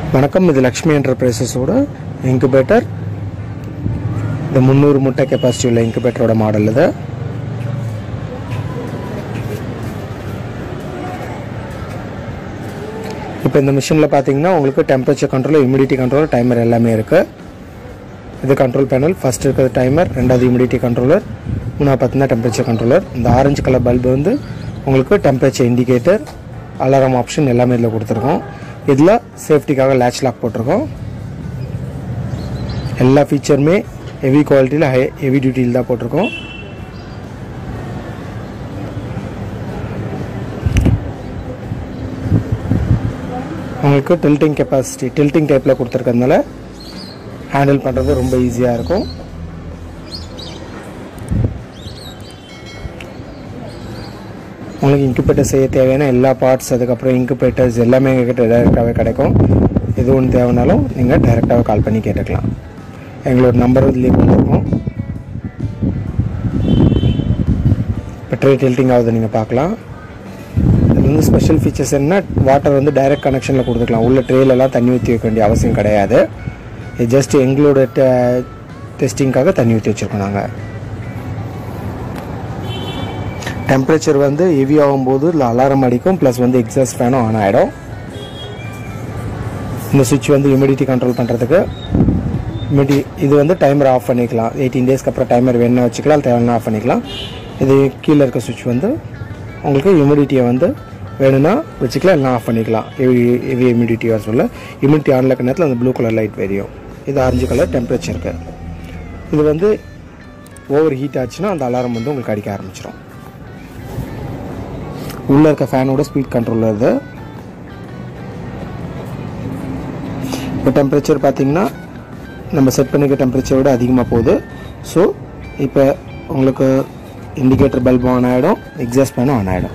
வணக்கம் இது லக்ஷ்மி என்டர்பிரைசஸோட இன்குபேட்டர் இது முந்நூறு முட்டை கெப்பாசிட்டி உள்ள இன்குபேட்டரோட மாடல் இது இப்போ இந்த மிஷினில் பார்த்தீங்கன்னா உங்களுக்கு temperature control humidity control timer எல்லாமே இருக்குது இது கண்ட்ரோல் பேனல் ஃபஸ்ட் இருக்கிறது டைமர் ரெண்டாவது ஹியூமிடிட்டி கண்ட்ரோலர் மூணாவது பார்த்தீங்கன்னா டெம்பரேச்சர் கண்ட்ரோலர் இந்த ஆரஞ்சு கலர் பல்பு வந்து உங்களுக்கு டெம்பரேச்சர் இண்டிகேட்டர் அலாரம் ஆப்ஷன் எல்லாமே இதில் கொடுத்துருக்கோம் இதில் சேஃப்டிக்காக லேட்ச் லாக் போட்டிருக்கோம் எல்லா ஃபீச்சருமே ஹெவி குவாலிட்டியில் ஹை ஹெவி டியூட்டியில் தான் போட்டிருக்கோம் உங்களுக்கு டில்ட்டிங் கெப்பாசிட்டி டில்ட்டிங் டைப்பில் கொடுத்துருக்கறதுனால ஹேண்டில் பண்ணுறது ரொம்ப ஈஸியாக இருக்கும் உங்களுக்கு இன்குபேட்டர் செய்ய தேவையான எல்லா பார்ட்ஸ் அதுக்கப்புறம் இன்குபேட்டர்ஸ் எல்லாமே எங்ககிட்ட டைரெக்டாகவே கிடைக்கும் எது ஒன்று தேவைனாலும் நீங்கள் டைரெக்டாக கால் பண்ணி கேட்டுக்கலாம் எங்களோட நம்பர் இதுலேயே கொடுத்துருக்கோம் இப்போ ட்ரே டில்ட்டிங் ஆகுது நீங்கள் பார்க்கலாம் இது வந்து ஸ்பெஷல் ஃபீச்சர்ஸ் என்ன வாட்டர் வந்து டைரக்ட் கனெக்ஷனில் கொடுத்துக்கலாம் உள்ள ட்ரேலெல்லாம் தண்ணி ஊற்றி வைக்க வேண்டிய அவசியம் கிடையாது இது ஜஸ்ட் எங்களோட டெஸ்டிங்காக தண்ணி ஊற்றி வச்சுருக்கோம் நாங்கள் டெம்பரேச்சர் வந்து ஹெவி ஆகும்போது இல்லை அலாரம் அடிக்கும் ப்ளஸ் வந்து எக்ஸாஸ்ட் ஃபேனும் ஆன் ஆகிடும் இந்த சுவிட்ச் வந்து ஹியூமிடிட்டி கண்ட்ரோல் பண்ணுறதுக்கு ஹியூமிடி இது வந்து டைமர் ஆஃப் பண்ணிக்கலாம் எயிட்டீன் டேஸ்க்கு அப்புறம் டைமர் வேணும் வச்சுக்கலாம் தேவைன்னா ஆஃப் பண்ணிக்கலாம் இது கீழே இருக்க சுவிட்ச் வந்து உங்களுக்கு ஹியூமிடிட்டியை வந்து வேணும்னா வச்சுக்கலாம் இல்லைனா ஆஃப் பண்ணிக்கலாம் ஹெவி ஹெவி ஹியூமிடிட்டி வர சொல்ல ஹியூமிடிட்டி ஆனில் இருக்க நேரத்தில் அந்த ப்ளூ கலர் லைட் வெரியும் இது ஆரஞ்சு கலர் டெம்பரேச்சருக்கு இது வந்து ஓவர் ஹீட் ஆச்சுன்னா அந்த அலாரம் வந்து உங்களுக்கு அடிக்க ஆரம்பிச்சிடும் உள்ளே இருக்க ஃபேனோட ஸ்பீட் கண்ட்ரோல் இது இப்போ டெம்பரேச்சர் பார்த்தீங்கன்னா நம்ம செட் பண்ணிக்க டெம்பரேச்சரை விட அதிகமாக போகுது ஸோ இப்போ உங்களுக்கு இண்டிகேட்டர் பல்ப் ஆன் ஆகிடும் எக்ஸாஸ்ட் ஃபேனும் ஆன் ஆகிடும்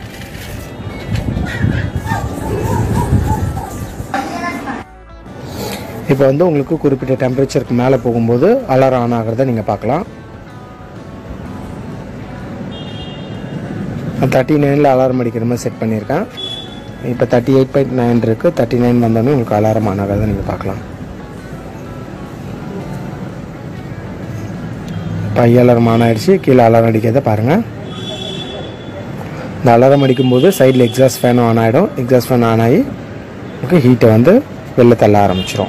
இப்போ வந்து உங்களுக்கு குறிப்பிட்ட டெம்பரேச்சருக்கு மேலே போகும்போது அலாரம் ஆன் ஆகிறத நீங்கள் பார்க்கலாம் தேர்ட்டி நைனில் அலாரம் அடிக்கிற மாதிரி செட் பண்ணியிருக்கேன் இப்போ தேர்ட்டி எயிட் பாயிண்ட் நைன் இருக்குது தேர்ட்டி நைன் வந்தோடனே உங்களுக்கு அலாரம் ஆன் ஆகிறத நீங்கள் பார்க்கலாம் இப்போ ஐ அலாரம் ஆன் ஆயிடுச்சு கீழே அலாரம் அடிக்கிறத பாருங்கள் இந்த அலாரம் அடிக்கும்போது சைடில் எக்ஸாஸ்ட் ஃபேனும் ஆன் ஆகிடும் எக்ஸாஸ்ட் ஃபேன் ஆன் ஆகி உங்களுக்கு ஹீட்டை வந்து வெளில தள்ள ஆரம்பிச்சிடும்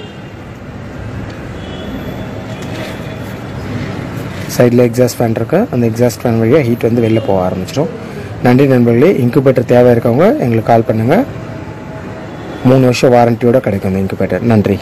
சைடில் எக்ஸாஸ்ட் ஃபேன் இருக்கு அந்த எக்ஸாஸ்ட் ஃபேன் வழியாக ஹீட் வந்து வெளில போக ஆரம்பிச்சிடும் நன்றி நண்பர்களே இன்குபேட்டர் தேவை இருக்கவங்க எங்களுக்கு கால் பண்ணுங்கள் மூணு வருஷம் வாரண்டியோட கிடைக்கும் இந்த இன்குபேட்டர் நன்றி